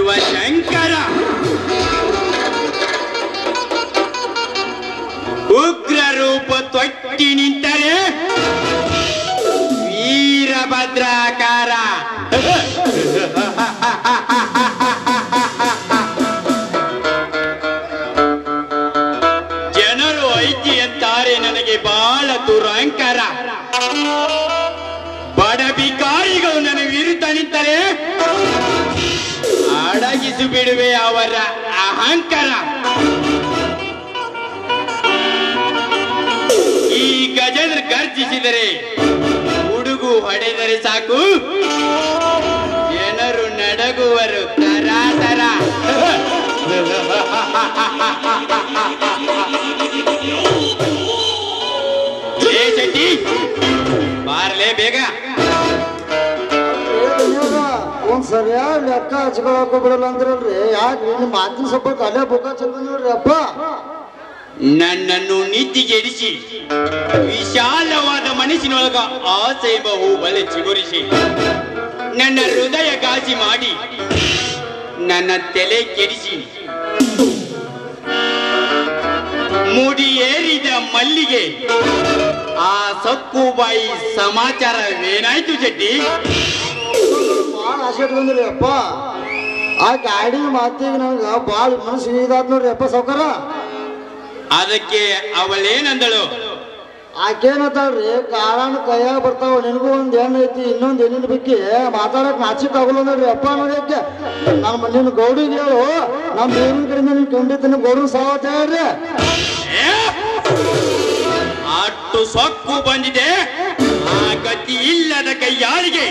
ಶಿವಶಂಕರ ಉಗ್ರ ರೂಪ ತೊಟ್ಟಿ ನಿಂತರೆ ವೀರಭದ್ರಾಕಾರ ಜನರು ಐತಿ ಅಂತಾರೆ ನನಗೆ ಬಹಳ ದುರಂಕಾರ ಬಡ ಬಿಕಾರಿಗಳು ನನ್ನ ವಿರುದ್ಧ ನಿಂತರೆ ಅಡಗಿಸಿ ಬಿಡುವೆ ಅವರ ಅಹಂಕಾರ ಈ ಗಜೇಂದ್ರ ಗರ್ಜಿಸಿದರೆ ಹುಡುಗು ಹೊಡೆದರೆ ಸಾಕು ಜನರು ನಡಗುವರು ತರಾತರ ಏ ಶೆಟ್ಟಿ ಬಾರಲೇ ಬೇಗ ಒಂದ್ ಸರಿಯಾದ ಲೆಕ್ಕ ಹಚ್ಕೊಳಕ್ ಬಿಡಲ್ಲ ಅಂದ್ರಲ್ರಿ ಯಾಕ್ರಿ ನಿಮ್ ಮಾತಿನ ಸ್ವಲ್ಪ ಅಲ್ಲೇ ಬುಕ್ಕ ಚಂದ ನೋಡ್ರಿ ಅಪ್ಪ ನನ್ನನ್ನು ನಿದ್ದಿಗೆಡಿಸಿ ವಿಶಾಲವಾದ ಮನಸ್ಸಿನೊಳಗ ಆಸೆ ಬಹು ಬಲೆ ಚಿಗುರಿಸಿ ನನ್ನ ಹೃದಯ ಗಾಸಿ ಮಾಡಿ ನನ್ನ ತಲೆ ಕೆಡಿಸಿ ಮುಡಿ ಏರಿದ ಮಲ್ಲಿಗೆ ಆ ಸಕ್ಕುಬಾಯಿ ಸಮಾಚಾರವೇನಾಯ್ತು ಜಡ್ಡಿ ಭಾಳ ಆಸೆ ಇಟ್ಕೊಂಡ್ರಿ ಅಪ್ಪ ಆ ಗಾಡಿ ಮಾತಿಗೆ ನನಗ ಭಾಳ ಮನಸ್ಸು ಇದಾದ್ ನೋಡ್ರಿ ಅಪ್ಪ ಸೌಕರ ಅದಕ್ಕೆ ಅವಳೇನಂದಳು ಆಕೇನತ್ತಾಳ್ರಿ ಕಾರಣ ಕೈಯಾಗ ಬರ್ತಾವ ನಿನಗೂ ಒಂದ್ ಹೆಣ್ಣು ಐತಿ ಇನ್ನೊಂದ್ ಹೆಣ್ಣಿನ ಬಗ್ಗೆ ಮಾತಾಡಕ್ ನಾಚಿಕ್ ಆಗೋಲ್ಲ ನೋಡ್ರಿ ಅಪ್ಪ ನೋಡಕ್ಕೆ ನಮ್ಮ ನಿನ್ನ ಗೌಡಿಗೆ ಹೇಳು ನಮ್ಮ ದೇವಿನ ಕಡೆಯಿಂದ ನಿನ್ ಖಂಡಿತ ಗೌಡ ಸಾವತ್ ಹೇಳ್ರಿ ಏ? ಅಟ್ಟು ಸೊಕ್ಕು ಬಂದಿದೆ ಆ ಗತಿ ಇಲ್ಲದ ಕೈಯಾಳಿಗೆ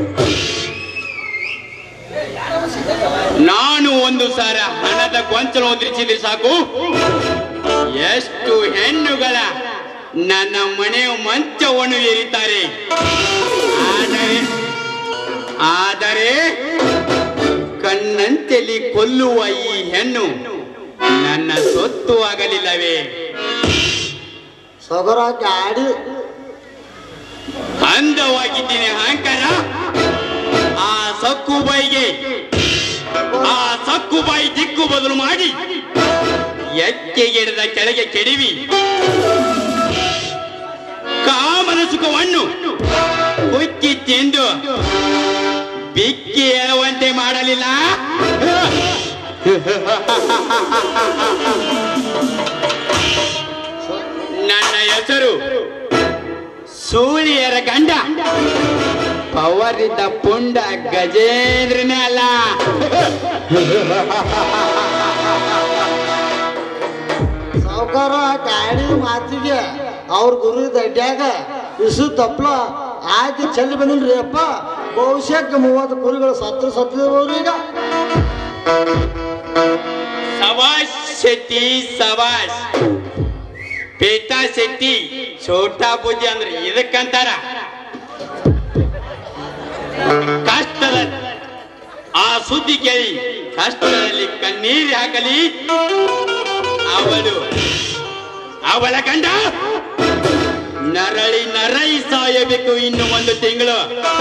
ನಾನು ಒಂದು ಸಾರ ಹಣದ ಗೊಂಚಲು ಒದರಿಸಿದ್ರೆ ಸಾಕು ಎಷ್ಟು ಹೆಣ್ಣುಗಳ ನನ್ನ ಮನೆಯ ಮಂಚವನ್ನು ಏರಿದ್ದಾರೆ ಆದರೆ ಆದರೆ ಕಣ್ಣಂತೆಲಿ ಕೊಲ್ಲುವ ಈ ಹೆಣ್ಣು ನನ್ನ ಸೊತ್ತು ಆಗಲಿಲ್ಲವೇ ಸೌಕರ ಗಾಡಿ ಅಂದವಾಗಿದ್ದೀನಿ ಅಹಂಕಾರ ಆ ಸಕ್ಕುಬಾಯಿಗೆ ಆ ಸಕ್ಕುಬಾಯಿ ದಿಕ್ಕು ಬದಲು ಮಾಡಿ ಎಕ್ಕೆಗೆಡದ ಕೆಳಗೆ ಕೆಡವಿ ಕಾಮನ ಸುಖವನ್ನು ಕುಕ್ಕಿ ತಿಂದು ಬಿಕ್ಕಿ ಹೇಳುವಂತೆ ಮಾಡಲಿಲ್ಲ ನನ್ನ ಹೆಸರು ಸೂಳಿಯರ ಗಂಡ ಪವರಿದ್ದ ಪುಂಡ ಗಜೇಂದ್ರನೇ ಅಲ್ಲ ಸಾವುಕಾರ ಗಾಡಿ ಮಾತಿಗೆ ಅವ್ರ ಗುರು ದಡ್ಡ್ಯಾಗ ಇಸು ತಪ್ಪಲ ಹಾಕಿ ಚೆಲ್ಲಿ ಬಂದಿಲ್ರಿ ಅಪ್ಪ ಬಹುಶಃ ಮೂವತ್ತು ಕುರಿಗಳು ಸತ್ರ ಸತ್ತಿದವ್ರು ಈಗ ಸವಾಸ್ ಶೆಟ್ಟಿ ಸವಾಸ್ ಪೇಟಾ ಶೆಟ್ಟಿ ಛೋಟಾ ಬುದ್ಧಿ ಅಂದ್ರೆ ಇದಕ್ಕಂತಾರ ಕಷ್ಟದ ಆ ಸುದ್ದಿ ಕೇಳಿ ಕಷ್ಟದಲ್ಲಿ ಕಣ್ಣೀರು ಹಾಕಲಿ ಅವಳು ಅವಳ ಗಂಡ ನರಳಿ ನರಳಿ ಸಾಯಬೇಕು ಇನ್ನು ಒಂದು ತಿಂಗಳು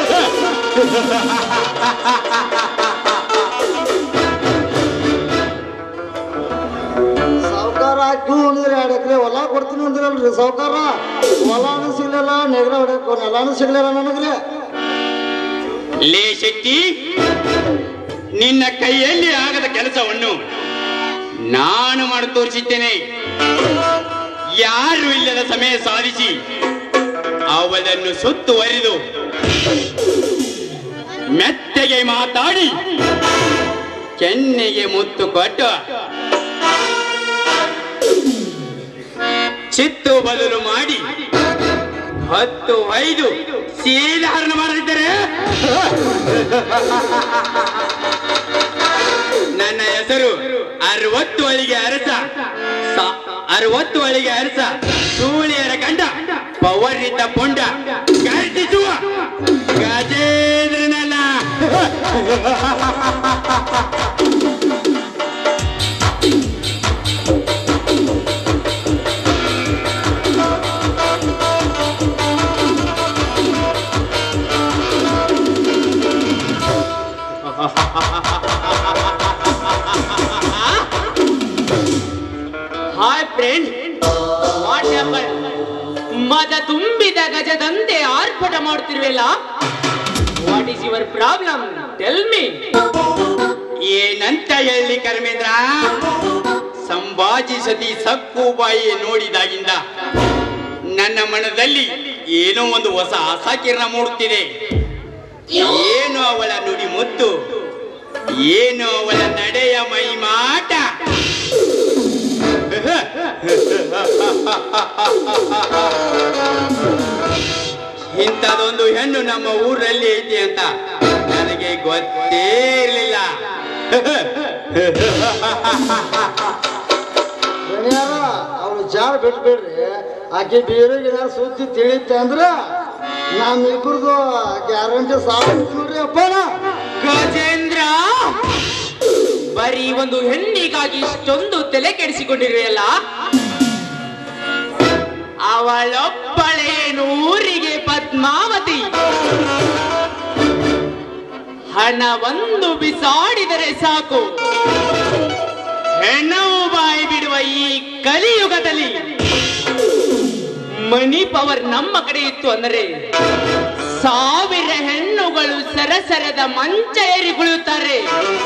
ಸಾವುಕಾರ ಹಾಕಿ ಅಂದ್ರೆ ಎರಡು ಎಕರೆ ಹೊಲ ಕೊಡ್ತೀನಿ ಅಂದ್ರಲ್ರಿ ಸಾವುಕಾರ ಹೊಲಾನು ಸಿಗ್ಲಿಲ್ಲ ನೆಗರ ಹೊಡ್ಯಾಕ ನೆಲಾನು ಸಿಗ್ಲಿಲ್ಲ ನನಗ್ರಿ ಲೇ ಶೆಟ್ಟಿ ನಿನ್ನ ಕೈಯಲ್ಲಿ ಆಗದ ಕೆಲಸವನ್ನು ನಾನು ಮಾಡಿ ತೋರಿಸಿದ್ದೇನೆ ಯಾರು ಇಲ್ಲದ ಸಮಯ ಸಾಧಿಸಿ ಅವಳನ್ನು ಸುತ್ತುವರಿದು ಮೆತ್ತಗೆ ಮಾತಾಡಿ ಕೆನ್ನೆಗೆ ಮುತ್ತು ಕೊಟ್ಟು ಚಿತ್ತು ಬದಲು ಮಾಡಿ ಹತ್ತು ಐದು ಸೀದಾಹರಣ ಮಾಡಲಿದ್ದಾರೆ ನನ್ನ ಹೆಸರು ಅರವತ್ತು ಅಳಿಗೆ ಅರಸ ಸ- ಅರವತ್ತು ಅಳಿಗೆ ಅರಸ ಸೂಳಿಯರ ಗಂಡ ಪವರಿದ್ದ ಪುಂಡ ಗರ್ಜಿಸುವ ಗಜೇಂದ್ರನಲ್ಲ ಬಿಡದಂತೆ ಆರ್ಭಟ ಮಾಡುತ್ತಿರುವೆಲ್ಲ what is your problem tell me ಏನಂತ ಹೇಳಿ ಕರ್ಮೇಂದ್ರ ಸಂಭಾಜಿ ಸತಿ ಸಕ್ಕು ಬಾಯಿ ನೋಡಿದಾಗಿಂದ ನನ್ನ ಮನದಲ್ಲಿ ಏನೋ ಒಂದು ಹೊಸ ಆಸಾಕಿರಣ ಮೂಡುತ್ತಿದೆ ಏನು ಅವಳ ನುಡಿ ಮುತ್ತು ಏನು ಅವಳ ನಡೆಯ ಮೈಮಾಟ ಇಂಥದೊಂದು ಹೆಣ್ಣು ನಮ್ಮ ಊರಲ್ಲಿ ಐತಿ ಅಂತ ನನಗೆ ಗೊತ್ತೇ ಇರಲಿಲ್ಲ ಗಣ್ಯಾರ ಅವ್ರು ಜಾರ ಬಿಟ್ಬಿಡ್ರಿ ಆಕೆ ಬೇರೆಗೆ ಏನಾರು ಸುದ್ದಿ ತಿಳಿತೆ ಅಂದ್ರ ನಮ್ಮಿಬ್ರದು ಗ್ಯಾರಂಟಿ ಸಾಲ ನೋಡ್ರಿ ಅಪ್ಪನ ಗಜೇಂದ್ರ ಬರೀ ಒಂದು ಹೆಣ್ಣಿಗಾಗಿ ಇಷ್ಟೊಂದು ತಲೆ ಕೆಡಿಸಿಕೊಂಡಿರುವೆಯಲ್ಲ ಅವಳೊಬ್ಬಳೇನು ಊರಿಗೆ ಪದ್ಮಾವತಿ ಹಣ ಒಂದು ಬಿಸಾಡಿದರೆ ಸಾಕು ಹೆಣ್ಣವು ಬಾಯಿ ಬಿಡುವ ಈ ಕಲಿಯುಗದಲ್ಲಿ ಮನಿ ಪವರ್ ನಮ್ಮ ಕಡೆ ಇತ್ತು ಅಂದರೆ ಸಾವಿರ ಹೆಣ್ಣುಗಳು ಸರಸರದ ಮಂಚ ಏರಿ ಕುಳಿಯುತ್ತಾರೆ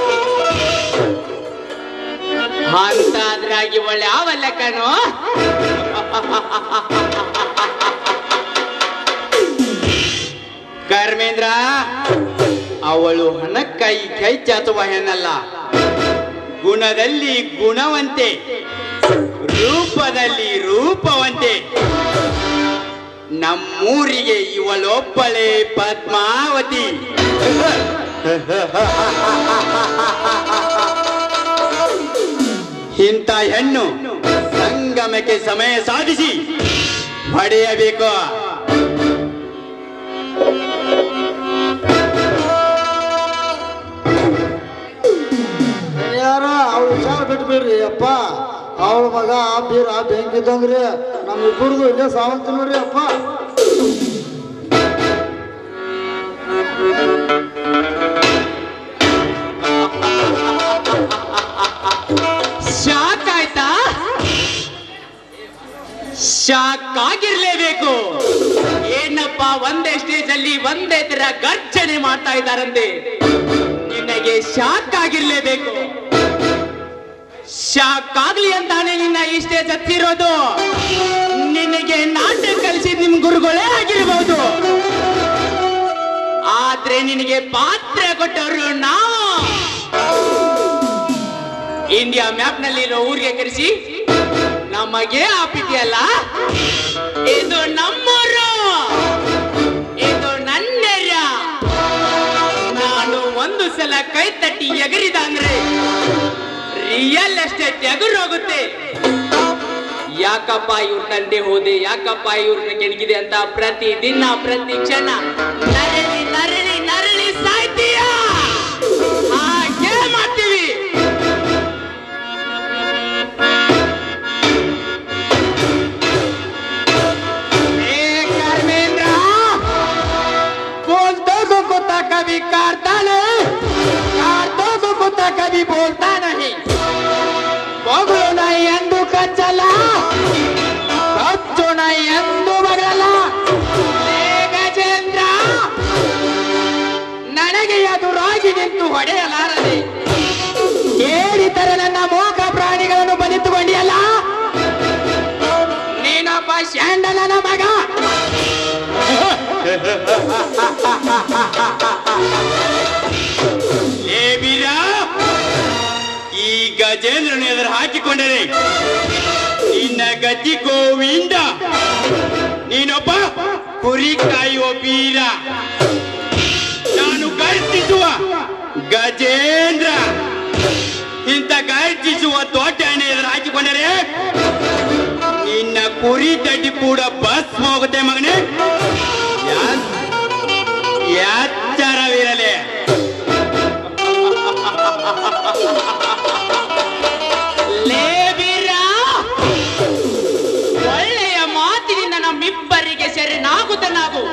ಅಂತಾದ್ರಾಗಿ ಒಳ್ಳೆ ಅವಲ್ಲ ಕಣೋ ಕರ್ಮೇಂದ್ರ ಅವಳು ಹಣಕ್ಕಾಗಿ ಕೈ ಚಾಚುವ ಹೆಣ್ಣಲ್ಲ ಗುಣದಲ್ಲಿ ಗುಣವಂತೆ ರೂಪದಲ್ಲಿ ರೂಪವಂತೆ ನಮ್ಮೂರಿಗೆ ಇವಳೊಬ್ಬಳೇ ಪದ್ಮಾವತಿ ಇಂಥ ಹೆಣ್ಣು ಸಂಗಮಕ್ಕೆ ಸಮಯ ಸಾಧಿಸಿ ಪಡೆಯಬೇಕು ಗಣ್ಯಾರ ಅವ್ರು ವಿಚಾರ ಬಿಟ್ಬಿಡ್ರಿ ಅಪ್ಪ ಅವಳ ಮಗ ಆ ಬೀರ ಬೆಂಕಿ ಇದ್ದಂಗ್ರಿ ನಮ್ಮಿಬ್ಬರದು ಇಲ್ಲೇ ಸಾವಂತ ನೋಡ್ರಿ ಅಪ್ಪ ಶಾಕ್ ಆಯ್ತಾ ಶಾಕ್ ಆಗಿರ್ಲೇಬೇಕು ಏನಪ್ಪ ಒಂದೇ ಸ್ಟೇಜ್ ಅಲ್ಲಿ ಒಂದೇ ತರ ಗರ್ಜನೆ ಮಾಡ್ತಾ ಇದ್ದಾರಂತೆ ನಿನಗೆ ಶಾಕ್ ಆಗಿರ್ಲೇಬೇಕು ಶಾಕ್ ಆಗ್ಲಿ ಅಂತಾನೆ ನಿನ್ನ ಈ ಸ್ಟೇಜ್ ಹತ್ತಿರೋದು ನಿನಗೆ ನಾಟ್ಯ ಕಲಿಸಿದ ನಿಮ್ ಗುರುಗಳೇ ಆಗಿರ್ಬಹುದು ಆದ್ರೆ ನಿನಗೆ ಪಾತ್ರ ಕೊಟ್ಟವರು ನಾವು ಇಂಡಿಯಾ ಮ್ಯಾಪ್ ನಲ್ಲಿರೋ ಊರಿಗೆ ಕರೆಸಿ ನಮಗೆ ಆಪಿದೆಯಲ್ಲ ಇದು ನಮ್ಮೂರು ಇದು ನನ್ನೆರ ನಾನು ಒಂದು ಸಲ ಕೈ ತಟ್ಟಿ ಎಗರಿದ ಅಂದ್ರೆ ರಿಯಲ್ ಎಸ್ಟೇಟ್ ಎಗರು ಹೋಗುತ್ತೆ ಯಾಕಪ್ಪ ಇವ್ರ ತಂದೆ ಹೋದೆ ಯಾಕಪ್ಪ ಇವ್ರನ್ನ ಕೆಣಗಿದೆ ಅಂತ ಪ್ರತಿ ದಿನ ಪ್ರತಿ ಕ್ಷಣ ನರಳಿ ನರಳಿ ನರಳಿ ಸಾಯ್ತೀಯ ಹಾಗೆ ಮಾಡ್ತೀವಿ ए कर्मेंद्र बोलतो को कुत्ता कभी काटता नहीं काटतो को कुत्ता कभी बोलता नहीं ಬೊಗಳು ನಾಯಿ ಎಂದು ಕಚ್ಚಲ್ಲ ಕಚ್ಚು ನಾಯಿ ಎಂದು ಬಗಲಲ್ಲ ಲೇ ಗಜೇಂದ್ರ ನನಗೆ ಎದುರಾಗಿ ನಿಂತು ಹೊಡೆಯಲಾರದೆ ಕೇಳಿದರೆ ನನ್ನ ಮೂಕ ಪ್ರಾಣಿಗಳನ್ನು ಬಲಿತುಕೊಂಡಿಯಲ್ಲ ನೀನೊಬ್ಬ ಶಾಂಡಲನ ಮಗ ಏ ಬೀರ ಈ ಗಜೇಂದ್ರನ ಎದುರು ಹಾಕಿಕೊಂಡರೆ ನಿನ್ನ ಗತಿ ಗೋವಿಂದ ನೀನೊಬ್ಬ ಕುರಿ ಕಾಯುವ ಬೀರ ನಾನು ಗರ್ಜಿಸುವ ಗಜೇಂದ್ರ ಇಂಥ ಗರ್ಜಿಸುವ ದೊಡ್ಡ ಹಣೆ ಎದುರು ಹಾಕಿಕೊಂಡರೆ ನಿನ್ನ ಕುರಿ ತಡ್ಡಿ ಕೂಡ ಬಸ್ ಹೋಗುತ್ತೆ ಮಗನೇ ಯಾ- ಎಚ್ಚರವಿರಲಿ ಲೇ ವೀರ ಒಳ್ಳೆಯ ಮಾತಿನಿಂದ ನಮ್ಮಿಬ್ಬರಿಗೆ ಶರಣಾಗುತ್ತ ನಾವು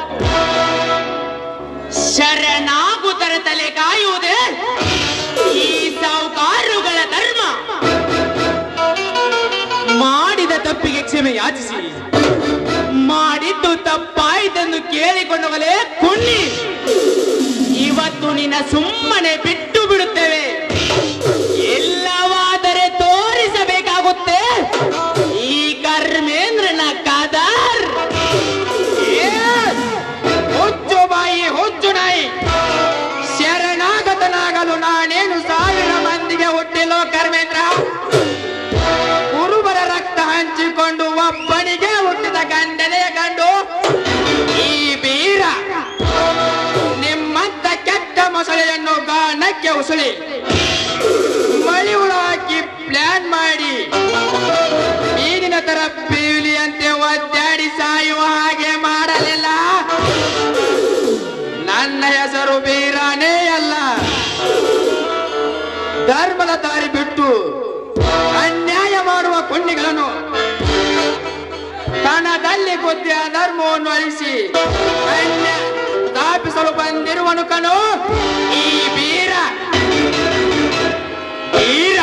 ಶರಣಾಗುತ್ತರ ತಲೆ ಕಾಯುವುದೇ ಈ ಸಾವುಕಾರುಗಳ ಧರ್ಮ ಮಾಡಿದ ತಪ್ಪಿಗೆ ಕ್ಷಮೆ ಯಾಚಿಸಿ ಮಾಡಿದ್ದು ತಪ್ಪಾಯ್ತೆಂದು ಕೇಳಿಕೊಂಡವಲೇ ಕುಣ್ಣಿ ಇವತ್ತು ನಿನ್ನ ಸುಮ್ಮನೆ ಬಿಟ್ಟು ಬಿಡುತ್ತೇವೆ ಎಲ್ಲವಾದರೆ ತೋರಿಸಬೇಕಾಗುತ್ತೆ ಈ ಕರ್ಮೇಂದ್ರನ ಕಾದಾರ್ ಏ, ಹುಚ್ಚು ಬಾಯಿ ಹುಚ್ಚು ನಾಯಿ ಶರಣಾಗತನಾಗಲು ನಾನೇನು ಸಾವಿರ ಮಂದಿಗೆ ಹುಟ್ಟಿಲ್ಲೋ ಕರ್ಮೇಂದ್ರ ಕುರುಬರ ರಕ್ತ ಹಂಚಿಕೊಂಡು ಒಬ್ಬನಿಗೆ ಹುಟ್ಟಿದ ಗಂಡನೇ ಗಂಡು ಈ ಬೀರ ನಿಮ್ಮಂತ ಕೆಟ್ಟ ಮೊಸಳೆಯನ್ನು ಗಾನಕ್ಕೆ ಉಸುಳಿ ಮಳಿ ಹುಳ ಹಾಕಿ ಪ್ಲಾನ್ ಮಾಡಿ ಮೀನಿನ ತರ ಬೀಲಿ ಅಂತೆ ಒದ್ದಾಡಿ ಸಾಯುವ ಹಾಗೆ ಮಾಡಲಿಲ್ಲ ನನ್ನ ಹೆಸರು ಬೀರಾನೇ ಅಲ್ಲ ಧರ್ಮದ ದಾರಿ ಬಿಟ್ಟು ಅನ್ಯಾಯ ಮಾಡುವ ಕೊಂಡಿಗಳನ್ನು ಕಣದಲ್ಲಿ ಗುದ್ದಿ ಧರ್ಮವನ್ನು ಅಳಿಸಿ ಅನ್ಯ ಸ್ಥಾಪಿಸಲು ಬಂದಿರುವನು ಕಣು ಈ ಬೀರ ವೀರ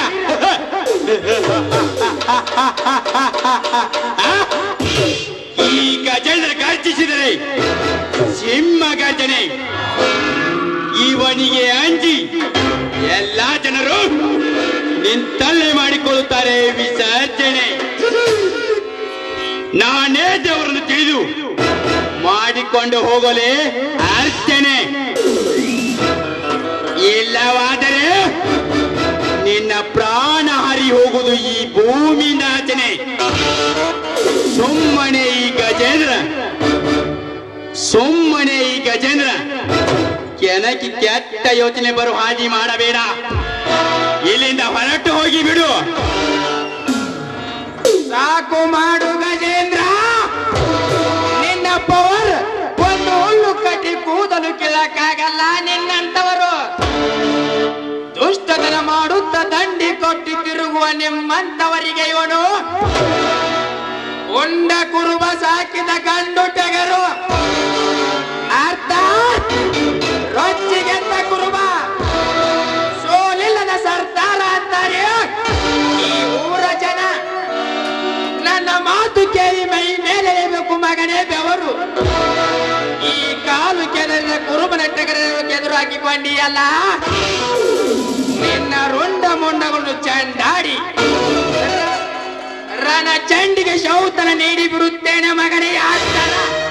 ಈ ಗಜೇಂದ್ರ ಗರ್ಜಿಸಿದರೆ ಸಿಂಹ ಗರ್ಜನೆ ಇವನಿಗೆ ಅಂಜಿ ಎಲ್ಲಾ ಜನರು ನಿಂತಲ್ಲೇ ಮಾಡಿಕೊಳ್ಳುತ್ತಾರೆ ವಿಸರ್ಜನೆ ನಾನೇ ದೇವರನ್ನು ತಿಳಿದು ಮಾಡಿಕೊಂಡು ಹೋಗಲೇ ಅರ್ಚನೆ ಇಲ್ಲವಾದರೆ ನಿನ್ನ ಪ್ರಾಣ ಹರಿ ಹೋಗುವುದು ಈ ಭೂಮಿ ನಾಚನೆ ಸುಮ್ಮನೆ ಈ ಗಜೇಂದ್ರ ಸುಮ್ಮನೆ ಈ ಗಜೇಂದ್ರ ಕೆನಕಿ ಕೆಟ್ಟ ಯೋಚನೆ ಬರೋ ಹಾದಿ ಮಾಡಬೇಡ ಇಲ್ಲಿಂದ ಹೊರಟು ಹೋಗಿ ಬಿಡು ಸಾಕು ಮಾಡು ಗಜೇಂದ್ರ ನಿನ್ನ ಪವರ್ ಒಂದು ಹುಲ್ಲು ಕಟ್ಟಿ ಕೂದಲು ಕೀಳಕ್ಕಾಗಲ್ಲ ನಿನ್ನಂತವರು ದುಷ್ಟತನ ಮಾಡುತ್ತ ದಂಡಿ ಕೊಟ್ಟು ತಿರುಗುವ ನಿಮ್ಮಂತವರಿಗೆ ಇವನು ಉಂಡ ಕುರುಬ ಸಾಕಿದ ಗಂಡು ಟಗರು ಅರ್ಥ ರೊಚ್ಚಿಗೆದ್ದ ಕುರುಬ ಸೋಲಿಲ್ಲದ ಸರ್ದಾರ ಅಂತಾರೆ ಈ ಊರ ಜನ ನನ್ನ ಮಾತು ಕೇಳಿ ಮೈ ಮೇಲೆ ಇರಬೇಕು ಮಗನೇ ಬೆವರು ಈ ಕಾಲು ಕೆದರಿದ ಕುರುಬನ ಟಗರನ್ನು ಕೆದರು ಹಾಕಿಕೊಂಡಿಯಲ್ಲ ನಿನ್ನ ರುಂಡ ಮುಂಡಗಳನ್ನು ಚಂಡಾಡಿ ರಣ ಚಂಡಿಗೆ ಶೌತನ ನೀಡಿ ಬಿಡುತ್ತೇನೆ ಮಗನೇ ಆತರ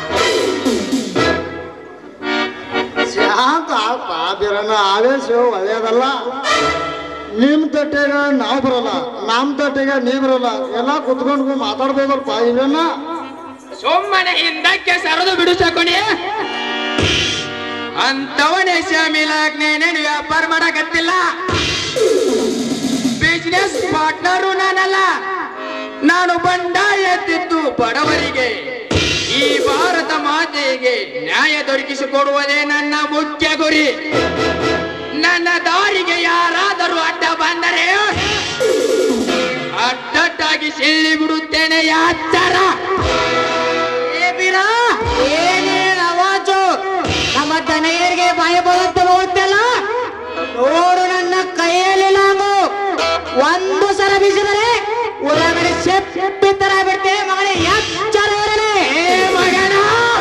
ಶಾಂತ ಆಪ ಬಿರನ ಆವೇಶ ಒಳ್ಳೆಯದಲ್ಲ ನಿಮ್ ತಟ್ಟೆಗ ನಾವು ಬರಲ್ಲ ನಮ್ ತಟ್ಟೆಗ ನೀ ಬರಲ್ಲ ಎಲ್ಲ ಕುತ್ಕೊಂಡು ಮಾತಾಡ್ಬೋದಲ್ಪ ಇವೇನ ಸುಮ್ಮನೆ ಹಿಂದಕ್ಕೆ ಸರದು ಬಿಡು ಸಕೊಣಿ ಅಂತವನೇ ಶಾಮಿಲಾಗ್ ನೀನೇನು ವ್ಯಾಪಾರ ಮಾಡಕತ್ತಿಲ್ಲ ಬಿಸ್ನೆಸ್ ಪಾರ್ಟ್ನರು ನಾನಲ್ಲ ನಾನು ಬಂಡಾಯ ಎತ್ತಿದ್ದು ಬಡವರಿಗೆ ಈ ಭಾರತ ಮಾತೆಗೆ ನ್ಯಾಯ ದೊರಕಿಸಿಕೊಡುವುದೇ ನನ್ನ ಮುಖ್ಯ ಗುರಿ ನನ್ನ ದಾರಿಗೆ ಯಾರಾದರೂ ಅಡ್ಡ ಬಂದರೆ ಅಡ್ಡಡ್ಡಾಗಿ ಸಿಳ್ಳಿ ಬಿಡುತ್ತೇನೆ ಯಾಚಾರ ಏನೇನ್ ಅವಾಜು ನಮ್ಮ ದನೆಯರಿಗೆ ಭಯ ಬರುತ್ತೆ ಹೋಗ್ತಲ್ಲ ನೋಡು ನನ್ನ ಕೈಯಲ್ಲಿ ಲಾಂಗು ಒಂದು ಸಲ ಬೀಸಿದರೆ ಒಳಗಡೆ ಶೆಪ್ಪಿ ತರ ಬಿಡ್ತೇವೆ ಮಗನೇ ಎಚ್ಚರ ಇರಲಿ ಏ ಮಗನ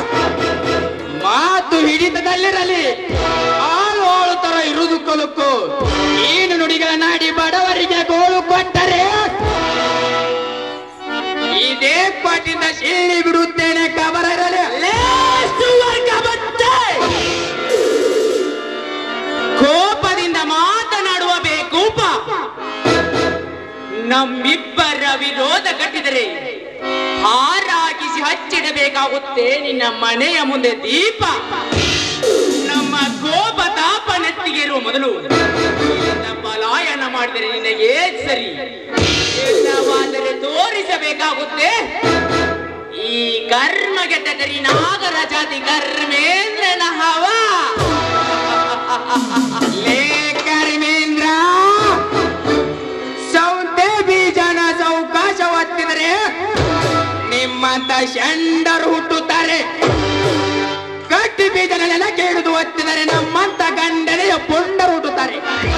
ಮಾತು ಹಿಡಿತದಲ್ಲಿರಲಿ ಆಳು ಆಳು ತರ ಇರುವುದು ಕೊಲುಕು ಏನು ನುಡಿಗಳ ನಾಡಿ ಬಡವರಿಗೆ ಗೋಳು ಕೊಟ್ಟರೆ ಇದೇ ಪಾಟಿಂದ ಸಿಳ್ಳಿ ಬಿಡುತ್ತೇನೆ ಕಬರ ಇರಲಿ ಕೋಪದಿಂದ ಮಾತನಾಡುವ ಬೇಕೂಪ ನಮ್ಮಿಬ್ಬರ ವಿರೋಧ ಕಟ್ಟಿದರೆ ಹಾರಾಗಿಸಿ ಹಚ್ಚಿಡಬೇಕಾಗುತ್ತೆ ನಿನ್ನ ಮನೆಯ ಮುಂದೆ ದೀಪ ನಮ್ಮ ಕೋಪ ತಾಪ ನೆತ್ತಿಗೆ ಇರುವ ಮೊದಲು ಇಲ್ಲಿಂದ ಪಲಾಯನ ಮಾಡಿದರೆ ನಿನಗೆ ಸರಿ ಇಲ್ಲವಾದರೆ ತೋರಿಸಬೇಕಾಗುತ್ತೆ ಈ ಕರ್ಮಗೆ ತಗರಿ ನಾಗರ ಜಾತಿ ಕರ್ಮೇಂದ್ರನ ಹವ ಲೇ ಕರ್ಮೇಂದ್ರ ಸೌತೆ ಬೀಜನ ಸೌಕಾಶ ಒತ್ತಿದರೆ ನಿಮ್ಮಂತ ಶಂಡರು ಹುಟ್ಟುತ್ತಾರೆ ಗಟ್ಟಿ ಬೀಜನೆಲ್ಲ ಕೇಳುದು ಒತ್ತಿದರೆ ನಮ್ಮಂತ ಗಂಡನೆಯ ಪುಂಡರು ಹುಟ್ಟುತ್ತಾರೆ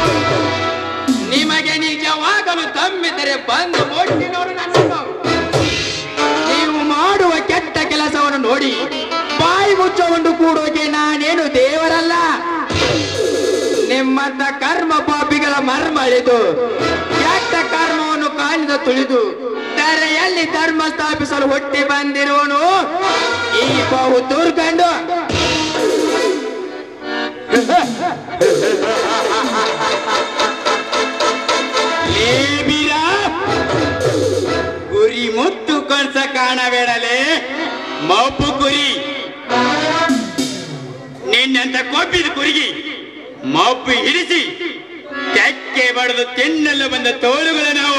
ನಿಮಗೆ ನಿಜವಾಗಲು ತಮ್ಮಿದರೆ ಬಂದು ಮುಟ್ಟಿ ನೋಡು ನನ್ನನ್ನು ನೀವು ಮಾಡುವ ಕೆಟ್ಟ ಕೆಲಸವನ್ನು ಸ್ವಾರ್ಥ ಕರ್ಮ ಪಾಪಿಗಳ ಮರ್ಮಳಿದು ಕೆಟ್ಟ ಕರ್ಮವನ್ನು ಕಾಲಿದ ತುಳಿದು ಧರೆಯಲ್ಲಿ ಧರ್ಮ ಸ್ಥಾಪಿಸಲು ಹುಟ್ಟಿ ಬಂದಿರುವನು ಈ ಬಹು ದುರ್ಗಂಡು ಲೇ ಬೀರ ಗುರಿ ಮುತ್ತು ಕಳ್ಸ ಕಾಣಬೇಡಲೇ ಮಬ್ಬು ಕುರಿ ನಿನ್ನಂತ ಕೊಬ್ಬಿದ ಕುರಿಗೆ ಮಬ್ಬು ಹಿಡಿಸಿ ತೆಕ್ಕೆ ಬಡದು ತಿನ್ನಲು ಬಂದ ತೋಳುಗಳು ನಾವು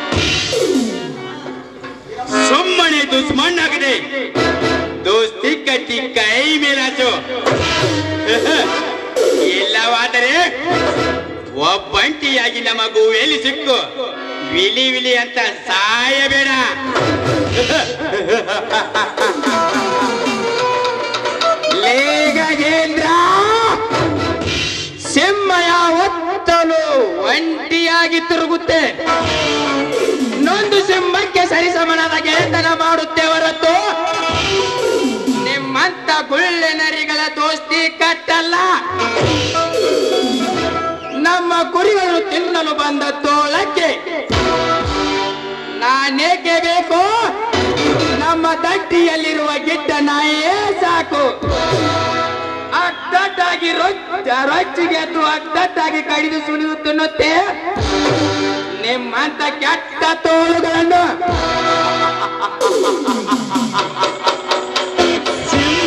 ಸುಮ್ಮನೆ ದುಸ್ಮಣ್ಣಾಗದೆ ದೋಸ್ತಿ ಕಟ್ಟಿ ಕೈ ಮೇಲಾಚು ಇಲ್ಲವಾದರೆ ಒಬ್ಬಂಟಿಯಾಗಿ ನಮ್ಮ ಗುವೆಯಲ್ಲಿ ಸಿಕ್ಕು ವಿಲಿ ವಿಲಿ ಅಂತ ಸಾಯಬೇಡ ಲೇ ಗಜೇಂದ್ರ ಸಿಂಹ ಯಾವತ್ತಲು ಒಂಟಿಯಾಗಿ ತಿರುಗುತ್ತೆ ನೊಂದು ಸಿಂಹಕ್ಕೆ ಸರಿಸಮನಾದ ಗೆಳೆತನ ಮಾಡುತ್ತೆ ಹೊರತು ನಿಮ್ಮಂತ ಗುಳ್ಳೆ ನರಿಗಳ ದೋಸ್ತಿ ಕಟ್ಟಲ್ಲ ನಮ್ಮ ಕುರಿಗಳು ತಿನ್ನಲು ಬಂದ ತೋಳಕ್ಕೆ ನಾನೇಕೆ ಬೇಕು ನಮ್ಮ ದಟ್ಟಿಯಲ್ಲಿರುವ ಗಿಡ್ಡ ನಾಯೇ ಸಾಕು ಅಡ್ಡಡ್ಡಾಗಿ ರೊಚ್ಚ ರೊಚ್ಚಿಗೆ ಎದ್ದು ಅಡ್ಡಡ್ಡಾಗಿ ಕಡಿದು ಸುಳಿದು ತಿನ್ನುತ್ತೆ ನಿಮ್ಮಂತ ಕೆಟ್ಟ ತೋಳುಗಳನ್ನು ಸಿಂಹ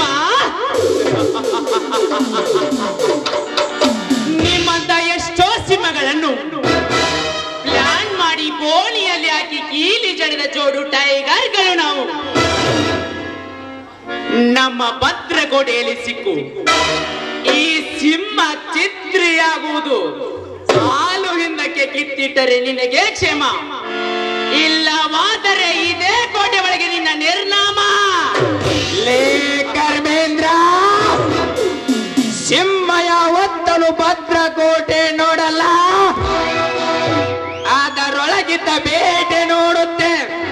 ನಿಮ್ಮಂತ ಎಷ್ಟೋ ಸಿಂಹಗಳನ್ನು ಪ್ಲಾನ್ ಮಾಡಿ ಬೋನಿಯಲ್ಲಿ ಹಾಕಿ ಕೀಲಿ ಜಡಿದ ಜೋಡು ಟೈಗರ್ಗಳು ನಾವು ನಮ್ಮ ಭದ್ರಕೋಟೆಯಲ್ಲಿ ಸಿಕ್ಕು ಈ ಸಿಂಹ ಚಿತ್ರಿಯಾಗುವುದು ಹಾಲು ಹಿಂದಕ್ಕೆ ಕಿತ್ತಿಟ್ಟರೆ ನಿನಗೆ ಕ್ಷೇಮ ಇಲ್ಲವಾದರೆ ಇದೇ ಕೋಟೆ ಒಳಗೆ ನಿನ್ನ ನಿರ್ನಾಮ ಲೇ ಕರ್ಮೇಂದ್ರ ಸಿಂಹ ಯಾವತ್ತಲು ಭದ್ರಕೋಟೆ ನೋಡಲ್ಲ ಅದರೊಳಗಿದ್ದ ಬೇಟೆ ನೋಡುತ್ತೆ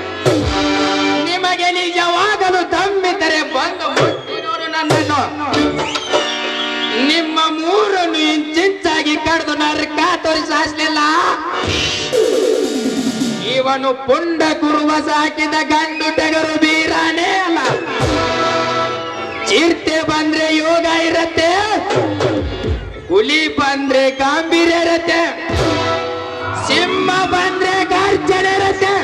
ನಿಮಗೆ ನಿಜವಾಗಲು ತಮ್ಮಿದ್ದರೆ ಬಂದು ಮುಟ್ಟಿ ನೋಡು ನನ್ನನ್ನು ನಿಮ್ಮ ಮೂರನ್ನು ಇಂಚಿಂಚಾಗಿ ಕಡ್ದು ನರಕ ತೋರಿಸಲಿಲ್ಲ ಇವನು ಪುಂಡ ಕುರುವ ಸಾಕಿದ ಗಂಡು ಟಗರು ಬೀರಾನೇ ಅಲ್ಲ ಚಿರತೆ ಬಂದ್ರೆ ಯೋಗ ಇರತ್ತೆ ಹುಲಿ ಬಂದ್ರೆ ಗಾಂಭೀರ್ಯ ಇರತ್ತೆ ಸಿಂಹ ಬಂದ್ರೆ ಗರ್ಜನೆ ಇರತ್ತೆ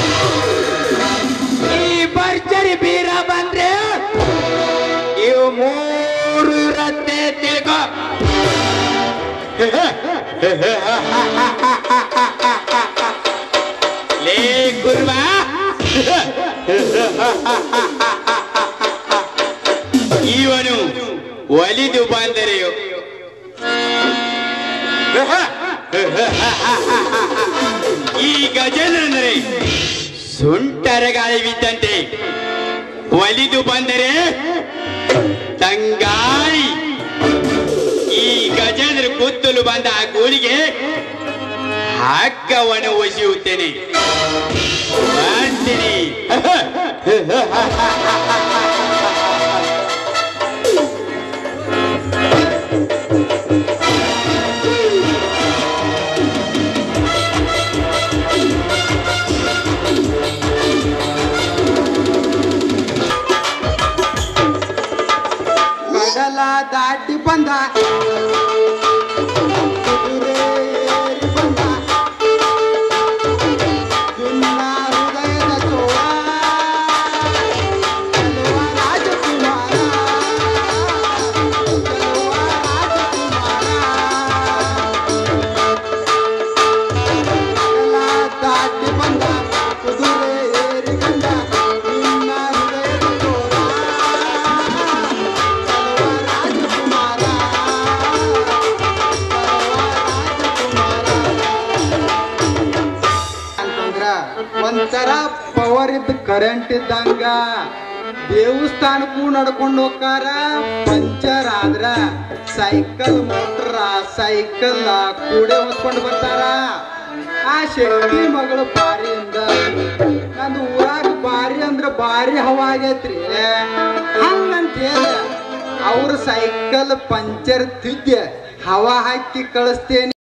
ಈ ಭರ್ಜರಿ ಬೀರ ಬಂದ್ರೆ ಇವು ಮೂರು ಇರತ್ತೆ ತಿಳ್ಕೊ ಲೇ ಕುರ್ಮ ಇವನು ಒಲಿದು ಬಂದರೆಯೋ ಈ ಗಜೇಂದ್ರನರೆ ಸುಂಟರ ಗಾಳಿ ಬಿದ್ದಂತೆ ಒಲಿದು ಬಂದರೆ ತಂಗಾಳಿ ಈ ಗಜೇಂದ್ರ ಕುತ್ತಲು ಬಂದ ಆ ಗೂಳಿಗೆ ಹಗ್ಗವನ್ನು ಒಸೆಯುತ್ತೇನೆ ಮಾಡ್ತೀನಿ ಕಡಲ ದಾಟಿ ಬಂದ ಕುದುರೆ ಏರಿ ಬಂದ ನಿನ್ನ ಹೃದಯದ ಚೋಳ ಗೆಲ್ಲುವ ರಾಜಕುಮಾರ ಗೆಲ್ಲುವ ರಾಜಕುಮಾರ ಕಡಲ ದಾಟಿ ಬಂದ ಕುದುರೆ ಏರಿ ಬಂದ ನಿನ್ನ ಹೃದಯದ ಚೋಳ ಅಂತಂದ್ರ ಒಂಥರ ಪವರ್ ಇದ್ದ ಕರೆಂಟ್ ಇದ್ದಂಗ ದೇವಸ್ಥಾನಕ್ಕೂ ನಡ್ಕೊಂಡು ಹೋಗಾರ ಪಂಚರ್ ಆದ್ರ ಸೈಕಲ್ ಮೋಟ್ರ ಸೈಕಲ್ ಕೂಡೆ ಹೊತ್ಕೊಂಡು ಬರ್ತಾರ ಆ ಶಕ್ತಿ ಮಗಳು ಬಾರಿಯಿಂದ ನಂದು ಊರಾಗ ಬಾರಿ ಅಂದ್ರ ಬಾರಿ ಹವಾ ಆಗೈತ್ರಿ ಹಂಗಂತ ಹೇಳ ಅವ್ರ ಸೈಕಲ್ ಪಂಚರ್ ತಿದ್ದೆ ಹವಾ ಹಾಕಿ ಕಳಿಸ್ತೇನೆ